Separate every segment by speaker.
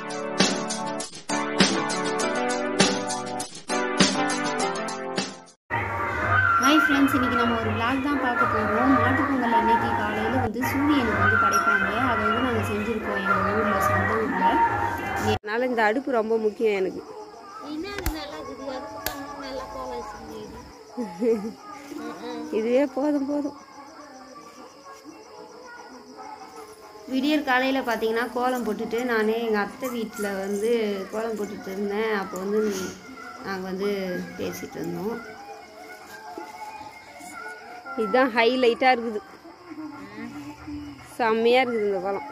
Speaker 1: Hi friends இன்றைக்கி நம்ம ஒரு vlog தான் பார்க்க போகிறோம் மாட்டுப்பொங்கல் அன்னைக்கு காலையில் வந்து சூரியனுக்கு வந்து படைப்பாங்க அதை வந்து நாங்கள் செஞ்சுருக்கோம் எங்கள் ஊரில் சொந்த ஊரில்
Speaker 2: அதனால் இந்த அடுப்பு ரொம்ப முக்கியம் எனக்கு இதுவே போதும் போதும்
Speaker 1: விடியற் காலையில் பார்த்தீங்கன்னா கோலம் போட்டுட்டு நானே எங்கள் அத்தை வீட்டில் வந்து கோலம் போட்டுட்டு இருந்தேன் அப்போ வந்து நாங்கள் வந்து பேசிகிட்டு இருந்தோம்
Speaker 2: இதுதான் ஹைலைட்டாக இருக்குது செம்மையாக இருக்குது இந்த கோலம்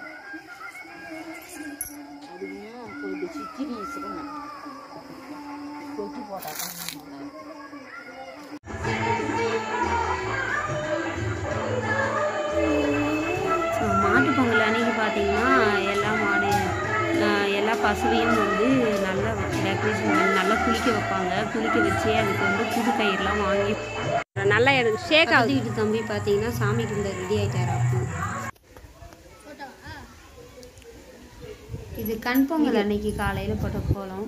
Speaker 1: ஸோ மாட்டுப் பொங்கல் அன்னைக்கு பார்த்தீங்கன்னா எல்லா மாடு ஆஹ், எல்லா பசுவையும் வந்து நல்லா டெக்கரேஷன் பண்ணி நல்லா குளிக்க வைப்பாங்க குளிக்க வச்சு அதுக்கு வந்து புது கயிறுலாம் வாங்கி
Speaker 2: நல்லா எனக்கு ஷேக் ஆகுது
Speaker 1: பக்கத்து வீட்டு தம்பி பார்த்தீங்கன்னா சாமி கும்பிட ரெடி ஆயிட்டாரு அப்போ இது கண் பொங்கல் அன்னைக்கு காலையில் போட்ட கோலம்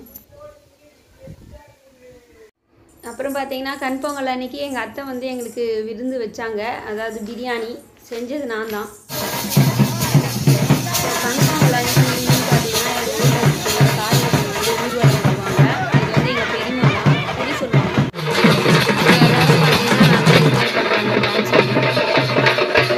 Speaker 1: அப்புறம் பார்த்தீங்கன்னா கண் பொங்கல் அன்னைக்கு எங்கள் அத்தை வந்து எங்களுக்கு விருந்து வச்சாங்க அதாவது பிரியாணி செஞ்சது நான் தான் கண் பொங்கல் அன்னைக்கு பார்த்தீங்கன்னா எங்கள் ஊரில் இருக்கிற தாயத்தை வந்து ஊர்வலம் வருவாங்க அது வந்து எங்கள் பெரியம்மா தான் சொல்லி சொல்லுவாங்க எல்லாரும் பார்த்தீங்கன்னா நல்லா enjoy பண்ணுவாங்க டான்ஸ் ஆடி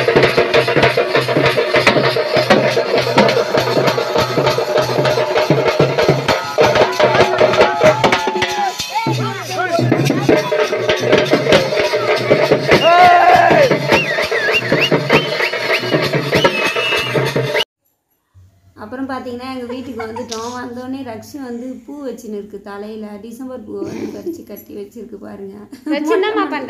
Speaker 1: அப்புறம் பார்த்தீங்கன்னா எங்கள் வீட்டுக்கு வந்துட்டோம் வந்தோடனே ரக்ஷி வந்து பூ வச்சுன்னு இருக்கு தலையில் டிசம்பர் பூவை வந்து பறித்து கட்டி வச்சிருக்கு பாருங்க
Speaker 2: வச்சு என்னம்மா பண்ணுற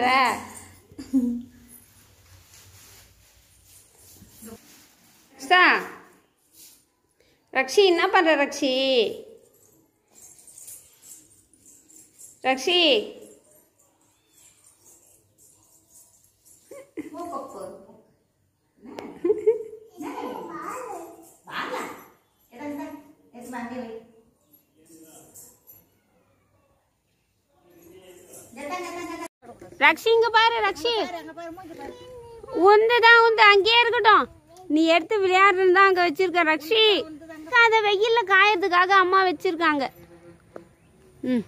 Speaker 2: ஸ்டா ரக்ஷி என்ன பண்ணுற ரக்ஷி ரக்ஷி ரக்ஷி இங்க பாரு ரக்ஷி உந்துதான் உந்து அங்கேயே இருக்கட்டும் நீ எடுத்து விளையாடுறது தான் அங்க வச்சிருக்க ரக்ஷி அதை வெயில்ல காயறதுக்காக அம்மா வச்சிருக்காங்க ம்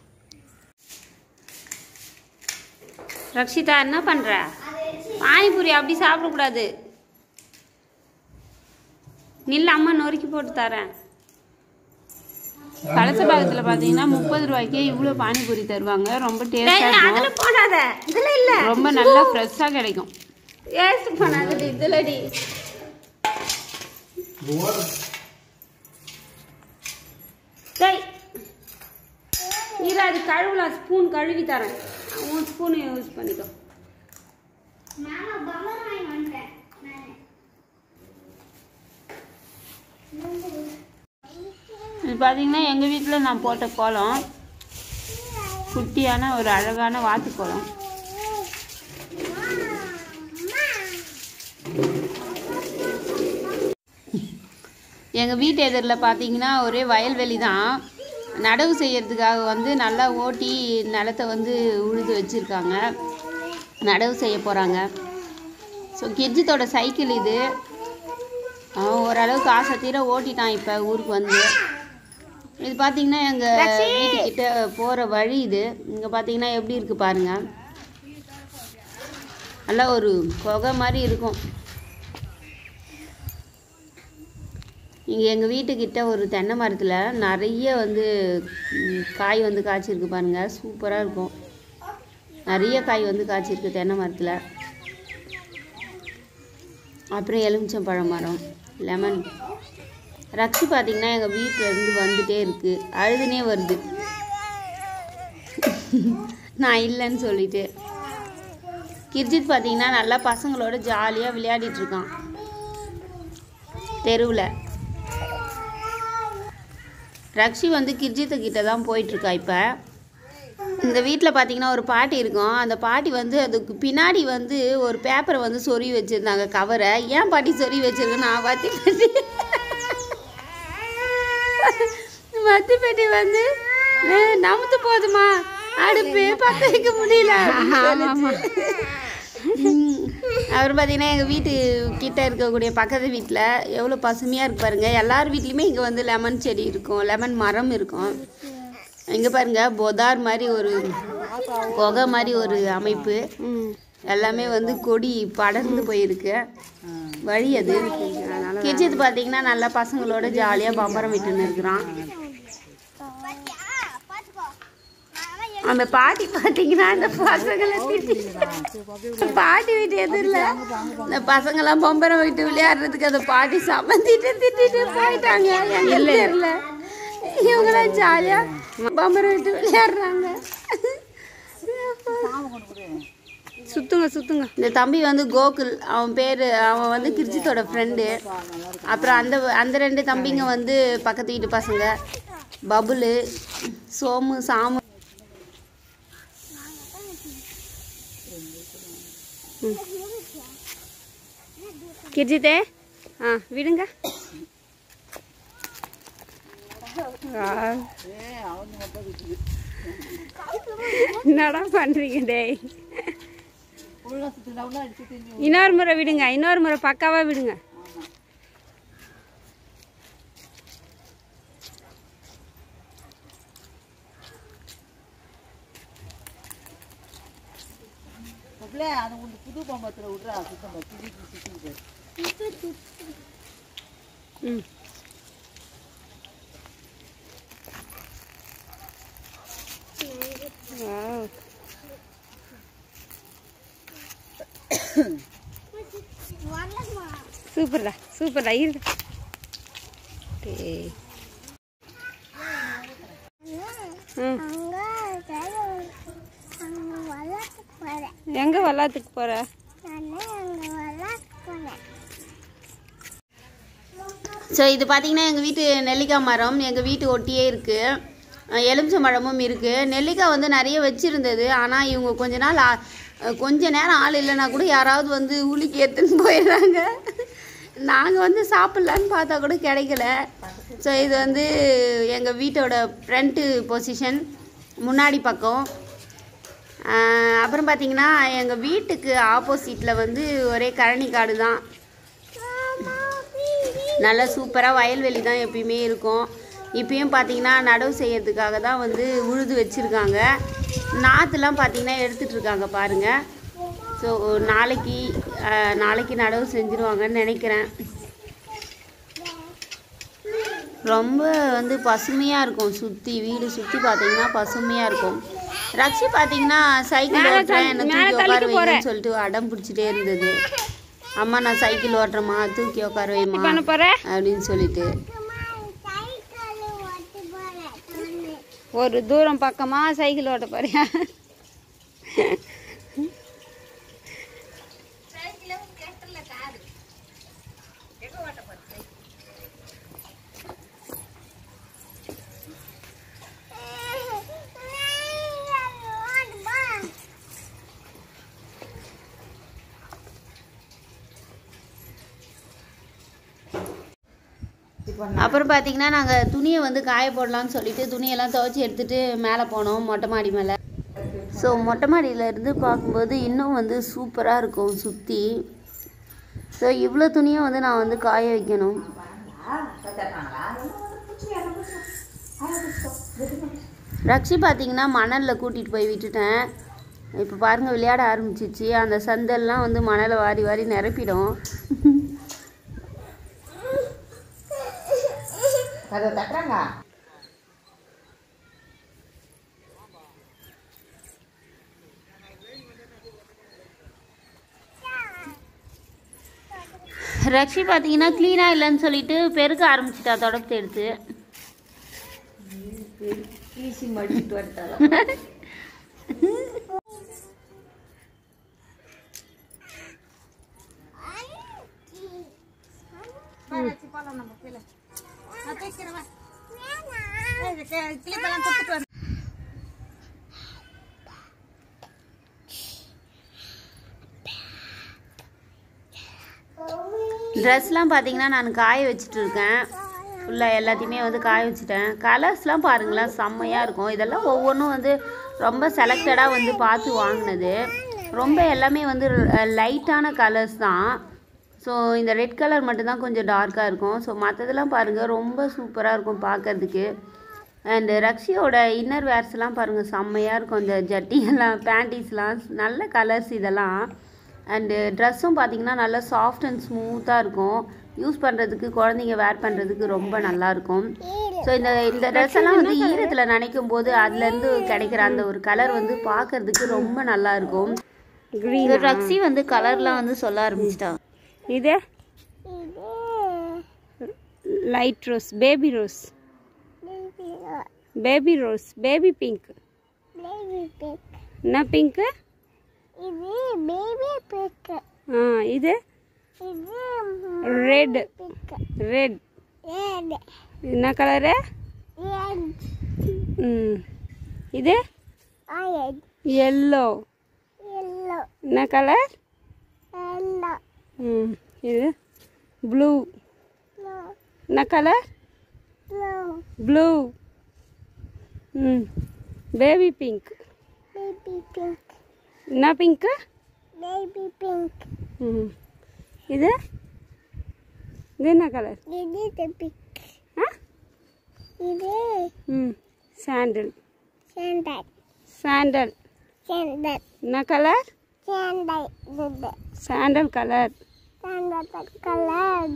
Speaker 2: ரக்ஷிதா என்ன பண்ற பானிபூரி அப்படி சாப்பிடக்கூடாது நில்ல அம்மா நொறுக்கி போட்டு தரேன்
Speaker 3: கலச பாகத்தில் பார்த்தீங்கன்னா முப்பது ரூபாய்க்கே இவ்வளோ பானிபூரி தருவாங்க ரொம்ப டேஸ்டாக
Speaker 2: அதுல
Speaker 3: இருக்கும்
Speaker 2: போடாத இதுல இல்ல
Speaker 3: ரொம்ப நல்லா ஃப்ரெஷ்ஷாக கிடைக்கும்
Speaker 2: வேஸ்ட் பண்ணாதடி இதுலடி டேய் இரு அது கழுவலாம் ஸ்பூன் கழுவி தரேன் உன் ஸ்பூன் யூஸ் பண்ணிக்கோ
Speaker 3: இது பார்த்தீங்கன்னா எங்கள் வீட்டில் நான் போட்ட கோலம் குட்டியான ஒரு அழகான வாத்து கோலம் எங்கள் வீட்டு எதிரில் பார்த்தீங்கன்னா ஒரே வயல்வெளி தான் நடவு செய்யறதுக்காக வந்து நல்லா ஓட்டி நிலத்தை வந்து உழுது வச்சுருக்காங்க நடவு செய்ய போகிறாங்க ஸோ கிர்ஜித்தோட சைக்கிள் இது அவன் ஓரளவுக்கு ஆசை தீர ஓட்டிட்டான் இப்போ ஊருக்கு வந்து இது பார்த்தீங்கன்னா எங்கள் வீட்டுக்கிட்ட போகிற வழி இது இங்கே பார்த்தீங்கன்னா எப்படி இருக்குது பாருங்க நல்லா ஒரு குகை மாதிரி இருக்கும் இங்கே எங்கள் வீட்டுக்கிட்ட ஒரு தென்னை மரத்தில் நிறைய வந்து ம், காய் வந்து காய்ச்சிருக்கு பாருங்க சூப்பராக இருக்கும் நிறைய காய் வந்து காய்ச்சிருக்கு தென்னை மரத்தில் அப்புறம் எலுமிச்சம்பழம் மரம் லெமன் ரக்ஷி பார்த்தீங்கன்னா எங்கள் வீட்டில் இருந்து வந்துட்டே இருக்கு அழுதுனே வருது நான் இல்லைன்னு சொல்லிட்டு கிர்ஜித் பார்த்தீங்கன்னா நல்லா பசங்களோட ஜாலியாக விளையாடிட்டு இருக்கான் தெருவில் ரக்ஷி வந்து கிர்ஜித்து கிட்ட தான் போயிட்டுருக்கா இப்போ இந்த வீட்டில் பார்த்தீங்கன்னா ஒரு பாட்டி இருக்கும் அந்த பாட்டி வந்து அதுக்கு பின்னாடி வந்து ஒரு பேப்பரை வந்து சொருவி வச்சுருந்தாங்க கவரை ஏன் பாட்டி சொருவி வச்சிருக்குன்னு நான் பார்த்து பாட்டி மத்தி பெட்டி வந்து "ஏய், நமுத்து போதுமா அடுப்பு பத்த வைக்க முடியல ம். அவர் பார்த்தீங்கன்னா எங்கள் வீட்டு கிட்ட இருக்கக்கூடிய பக்கத்து வீட்டில் எவ்வளோ பசுமையாக இருக்கு பாருங்க எல்லார் வீட்லேயுமே இங்கே வந்து லெமன் செடி இருக்கும் லெமன் மரம் இருக்கும் இங்கே பாருங்க பொதார் மாதிரி ஒரு குகை மாதிரி ஒரு அமைப்பு
Speaker 2: ம்
Speaker 3: எல்லாமே வந்து கொடி படர்ந்து போயிருக்கு வழி அது கிச்சது பார்த்தீங்கன்னா நல்லா பசங்களோட ஜாலியாக பம்பரம் விட்டுன்னு இருக்கிறான் அந்த பாட்டி பார்த்தீங்கன்னா அந்த பசங்களை திட்டி பாட்டி வீட்டு எதிரில் இந்த பசங்கெல்லாம் பம்பரம் விட்டு விளையாடுறதுக்கு அந்த பாட்டி சமந்திட்டு திட்டிட்டு போயிட்டாங்க எங்க தெரியல இவங்களாம் ஜாலியாக பம்பரம் விட்டு விளையாடுறாங்க
Speaker 2: சுத்துங்க சுத்துங்க
Speaker 3: இந்த தம்பி வந்து கோகுல் அவன் பேர் அவன் வந்து கிர்ஜித்தோட ஃப்ரெண்டு அப்புறம் அந்த அந்த ரெண்டு தம்பிங்க வந்து பக்கத்து வீட்டு பசங்க பபுலு சோமு சாமு
Speaker 2: கிர்ஜித்தே ஆ விடுங்க ஆ. என்னடா பண்றீங்க டேய் இன்னொரு முறை விடுங்க இன்னொரு முறை பக்காவா விடுங்க ம் Wow. சூப்பர்டா சூப்பர்டா இருடா டேய் ம் எங்க விளாத்துக்கு போற
Speaker 3: ஸோ இது பார்த்தீங்கன்னா எங்கள் வீட்டு நெல்லிக்காய் மரம் எங்கள் வீட்டு ஒட்டியே இருக்குது எலுமிச்சை மரமும் இருக்குது நெல்லிக்காய் வந்து நிறைய வச்சுருந்தது ஆனால் இவங்க கொஞ்ச நாள் ஆ- அஹ் கொஞ்ச நேரம் ஆள் இல்லைன்னா கூட யாராவது வந்து உலுக்கி எடுத்துன்னு போயிடுறாங்க நாங்கள் வந்து சாப்பிட்லான்னு பார்த்தா கூட கிடைக்கல ஸோ இது வந்து எங்கள் வீட்டோட ஃப்ரண்ட்டு பொசிஷன் முன்னாடி பக்கம் ஆஹ் அப்புறம் பார்த்தீங்கன்னா எங்கள் வீட்டுக்கு ஆப்போசிட்டில் வந்து ஒரே கழனி காடு தான் நல்லா சூப்பராக வயல்வெளி தான் எப்பயுமே இருக்கும் இப்பயும் பார்த்தீங்கன்னா நடவு செய்யறதுக்காக தான் வந்து உழுது வச்சுருக்காங்க நாற்றுலாம் பார்த்தீங்கன்னா எடுத்துட்டு இருக்காங்க பாருங்கள் ஸோ நாளைக்கு ஆஹ் நாளைக்கு நடவு செஞ்சுருவாங்கன்னு நினைக்கிறேன் ரொம்ப வந்து பசுமையாக இருக்கும் சுற்றி வீடு சுற்றி பார்த்தீங்கன்னா பசுமையாக இருக்கும் ரக்ஷி பார்த்தீங்கன்னா சைக்கிள்
Speaker 2: மேல
Speaker 3: ஓட்டுறேன்
Speaker 2: தள்ளி-
Speaker 3: என்ன
Speaker 2: மேல
Speaker 3: தூக்கி உட்கார
Speaker 2: தள்ளிட்டு போறேன்.
Speaker 3: வைங்கன்னு சொல்லிட்டு அடம் பிடிச்சிட்டே இருந்தது அம்மா நான் சைக்கிள் ஓட்டுறேம்மா தூக்கி உட்கார வைம்மா
Speaker 2: பண்ண போற
Speaker 3: அப்படின்னு சொல்லிட்டு
Speaker 2: ஒரு தூரம் பக்கமா சைக்கிள் ஓட்ட போறியா
Speaker 3: அப்புறம் பார்த்தீங்கன்னா நாங்கள் துணியை வந்து காய போடலாம்னு சொல்லிட்டு துணியெல்லாம் துவைச்சி எடுத்துட்டு மேலே போனோம் மொட்டை மாடி மேலே ஸோ மொட்டை மாடியில இருந்து பார்க்கும்போது இன்னும் வந்து சூப்பராக இருக்கும் சுற்றி ஸோ இவ்வளோ துணியை வந்து நான் வந்து காய வைக்கணும் ரக்ஷி பார்த்தீங்கன்னா மணலில் கூட்டிகிட்டு போய் விட்டுட்டேன் இப்போ பாருங்கள் விளையாட ஆரம்பிச்சிச்சு அந்த சந்தெல்லாம் வந்து மணலை வாரி வாரி நிரப்பிடும் ரக்ஷி பார்த்தீங்கன்னா க்ளீனாக இல்லைன்னு சொல்லிட்டு பெருக்க ஆரம்பிச்சிட்டா தொடப்பத்தை எடுத்து ட்ரெஸ்லாம் பார்த்தீங்கன்னா நான் காய வச்சுட்டு இருக்கேன் ஃபுல்லாக எல்லாத்தையுமே வந்து காய வச்சுட்டேன் கலர்ஸ்லாம் பாருங்களேன் செம்மையாக இருக்கும் இதெல்லாம் ஒவ்வொன்றும் வந்து ரொம்ப செலக்டடாக வந்து பார்த்து வாங்கினது ரொம்ப எல்லாமே வந்து லைட்டான கலர்ஸ் தான் ஸோ இந்த ரெட் கலர் மட்டும்தான் கொஞ்சம் டார்க்காக இருக்கும் ஸோ மற்றதெல்லாம் பாருங்கள் ரொம்ப சூப்பராக இருக்கும் பார்க்கறதுக்கு அண்டு ரக்ஷியோட இன்னர் வேர்ஸ்லாம் பாருங்கள் செம்மையாக இருக்கும் இந்த ஜட்டி எல்லாம் பேண்டீஸ்லாம் நல்ல கலர்ஸ் இதெல்லாம் அண்டு ட்ரெஸ்ஸும் பார்த்தீங்கன்னா நல்லா சாஃப்ட் அண்ட் ஸ்மூத்தாக இருக்கும் யூஸ் பண்ணுறதுக்கு குழந்தைங்க வேர் பண்ணுறதுக்கு ரொம்ப நல்லாயிருக்கும் ஸோ இந்த இந்த ட்ரெஸ் எல்லாம் வந்து ஈரத்தில் நினைக்கும் போது அதுலேருந்து கிடைக்கிற அந்த ஒரு கலர் வந்து பார்க்கறதுக்கு ரொம்ப நல்லா இருக்கும்
Speaker 2: க்ரீன்
Speaker 3: ரக்ஷி வந்து கலர்லாம் வந்து சொல்ல ஆரம்பிச்சிட்டா
Speaker 2: இது light rose baby rose baby rose baby pink என்ன பிங்க்கு
Speaker 1: இது பேபி பிக்
Speaker 2: ஆ இது
Speaker 1: இது
Speaker 2: ரெட்
Speaker 1: பிக்
Speaker 2: ரெட்
Speaker 1: ரெட்
Speaker 2: என்ன கலரு
Speaker 1: ரெட்
Speaker 2: ம் இது
Speaker 1: ஆயட்
Speaker 2: எல்லோ
Speaker 1: எல்லோ
Speaker 2: என்ன கலர்
Speaker 1: எல்லோ
Speaker 2: ம் இது ப்ளூ
Speaker 1: ப்ளூ
Speaker 2: என்ன கலர்
Speaker 1: ப்ளூ
Speaker 2: ப்ளூ ம் பேபி பிங்க்
Speaker 1: பேபி பிங்க்
Speaker 2: என்ன பிங்க்கு
Speaker 1: பேபி பிங்க்
Speaker 2: ம் இது இது என்ன கலர்
Speaker 1: இது தி பிக்
Speaker 2: ஆ
Speaker 1: இது
Speaker 2: ம் சாண்டல்
Speaker 1: சாண்டல்
Speaker 2: சாண்டல்
Speaker 1: சாண்டல்
Speaker 2: என்ன கலர்
Speaker 1: சாண்டல் இது
Speaker 2: sandal colour
Speaker 1: sandal colour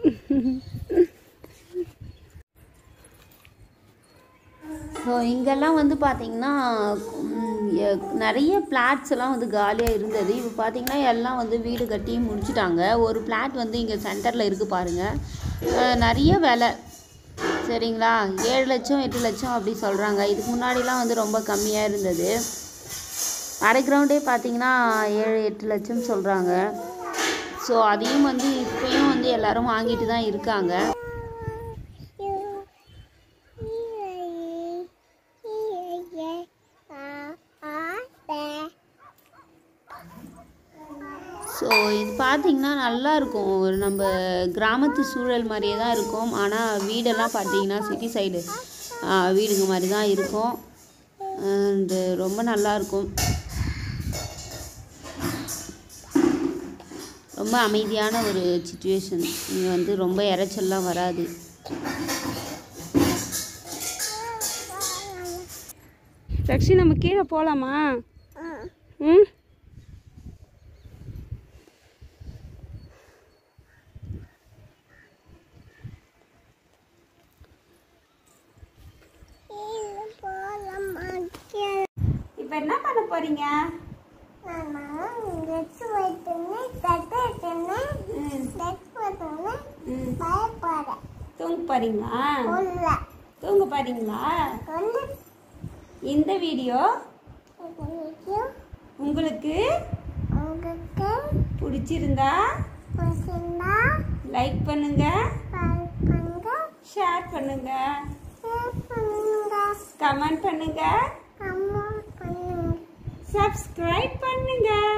Speaker 3: so இங்கெல்லாம் வந்து பார்த்தீங்கன்னா ம், எ- நிறைய பிளாட்ஸ் எல்லாம் வந்து காலியாக இருந்தது இப்போ பார்த்தீங்கன்னா எல்லாம் வந்து வீடு கட்டி முடிச்சிட்டாங்க ஒரு பிளாட் வந்து இங்கே சென்டரில் இருக்குது பாருங்கள் அஹ், நிறைய விலை சரிங்களா ஏழு லட்சம் எட்டு லட்சம் அப்படி சொல்கிறாங்க இதுக்கு முன்னாடிலாம் வந்து ரொம்ப கம்மியாக இருந்தது அரை கிரவுண்டே பார்த்தீங்கன்னா ஏழு எட்டு லட்சம் சொல்கிறாங்க ஸோ அதையும் வந்து இப்பயும் வந்து எல்லாரும் வாங்கிட்டு தான் இருக்காங்க ஸோ இது பார்த்தீங்கன்னா நல்லா இருக்கும் ஒரு நம்ம கிராமத்து சூழல் மாதிரியே தான் இருக்கும் ஆனால் வீடெல்லாம் பார்த்தீங்கன்னா சிட்டி சைடு வீடுங்க மாதிரி தான் இருக்கும் அண்டு ரொம்ப நல்லா இருக்கும் ரொம்ப அமைதியான ஒரு சுச்சுவேஷன் இங்கே வந்து ரொம்ப இரைச்சல்லாம் வராது
Speaker 2: ரக்ஷி நம்ம கீழே போகலாமா ம் இப்போ என்ன பண்ண போறீங்க ம் தூங்க போறீங்களா தூங்க போறீங்களா இந்த வீடியோ உங்களுக்கு பிடிச்சிருந்தா லைக் பண்ணுங்க ஷேர் பண்ணுங்க கமெண்ட் பண்ணுங்க சப்ஸ்கிரைப் பண்ணுங்க